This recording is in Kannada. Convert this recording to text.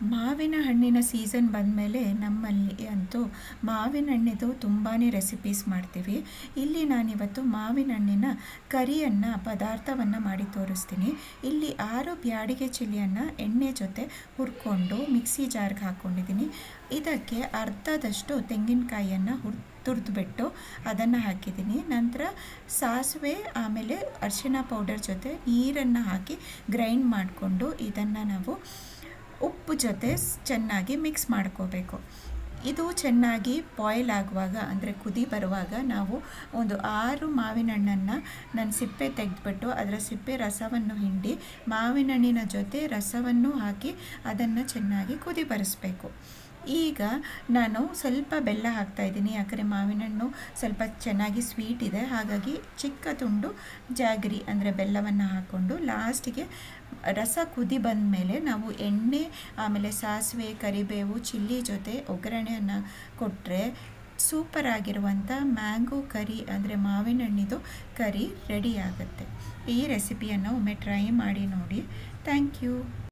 ಮಾವಿನ ಹಣ್ಣಿನ ಸೀಸನ್ ಬಂದಮೇಲೆ ನಮ್ಮಲ್ಲಿ ಅಂತೂ ಮಾವಿನ ಹಣ್ಣಿದು ತುಂಬಾ ರೆಸಿಪೀಸ್ ಮಾಡ್ತೀವಿ ಇಲ್ಲಿ ನಾನಿವತ್ತು ಮಾವಿನ ಹಣ್ಣಿನ ಕರಿಯನ್ನು ಪದಾರ್ಥವನ್ನು ಮಾಡಿ ತೋರಿಸ್ತೀನಿ ಇಲ್ಲಿ ಆರು ಬ್ಯಾಡಿಗೆ ಚಿಲ್ಲಿಯನ್ನು ಎಣ್ಣೆ ಜೊತೆ ಹುರ್ಕೊಂಡು ಮಿಕ್ಸಿ ಜಾರ್ಗೆ ಹಾಕ್ಕೊಂಡಿದ್ದೀನಿ ಇದಕ್ಕೆ ಅರ್ಧದಷ್ಟು ತೆಂಗಿನಕಾಯಿಯನ್ನು ಹುರ್ ತುರಿದ್ಬಿಟ್ಟು ಅದನ್ನು ಹಾಕಿದ್ದೀನಿ ನಂತರ ಸಾಸಿವೆ ಆಮೇಲೆ ಅರಿಶಿಣ ಪೌಡರ್ ಜೊತೆ ನೀರನ್ನು ಹಾಕಿ ಗ್ರೈಂಡ್ ಮಾಡಿಕೊಂಡು ಇದನ್ನು ನಾವು ಉಪ್ಪು ಜೊತೆ ಚೆನ್ನಾಗಿ ಮಿಕ್ಸ್ ಮಾಡ್ಕೋಬೇಕು ಇದು ಚೆನ್ನಾಗಿ ಬಾಯ್ಲ್ ಆಗುವಾಗ ಅಂದರೆ ಕುದಿ ಬರುವಾಗ ನಾವು ಒಂದು ಆರು ಮಾವಿನ ಹಣ್ಣನ್ನು ನಾನು ಸಿಪ್ಪೆ ತೆಗೆದ್ಬಿಟ್ಟು ಅದರ ಸಿಪ್ಪೆ ರಸವನ್ನು ಹಿಂಡಿ ಮಾವಿನ ಹಣ್ಣಿನ ಜೊತೆ ರಸವನ್ನು ಹಾಕಿ ಅದನ್ನು ಚೆನ್ನಾಗಿ ಕುದಿ ಬರಿಸ್ಬೇಕು ಈಗ ನಾನು ಸ್ವಲ್ಪ ಬೆಲ್ಲ ಹಾಕ್ತಾಯಿದ್ದೀನಿ ಯಾಕಂದರೆ ಮಾವಿನ ಹಣ್ಣು ಸ್ವಲ್ಪ ಚೆನ್ನಾಗಿ ಸ್ವೀಟ್ ಇದೆ ಹಾಗಾಗಿ ಚಿಕ್ಕ ತುಂಡು ಜಾಗರಿ ಅಂದರೆ ಬೆಲ್ಲವನ್ನು ಹಾಕ್ಕೊಂಡು ಲಾಸ್ಟಿಗೆ ರಸ ಕುದಿ ಬಂದ ಮೇಲೆ ನಾವು ಎಣ್ಣೆ ಆಮೇಲೆ ಸಾಸಿವೆ ಕರಿಬೇವು ಚಿಲ್ಲಿ ಜೊತೆ ಒಗ್ಗರಣೆಯನ್ನು ಕೊಟ್ಟರೆ ಸೂಪರ್ ಆಗಿರುವಂಥ ಮ್ಯಾಂಗೋ ಕರಿ ಅಂದರೆ ಮಾವಿನ ಹಣ್ಣಿದು ಕರಿ ರೆಡಿ ಆಗುತ್ತೆ ಈ ರೆಸಿಪಿಯನ್ನು ಒಮ್ಮೆ ಟ್ರೈ ಮಾಡಿ ನೋಡಿ ಥ್ಯಾಂಕ್ ಯು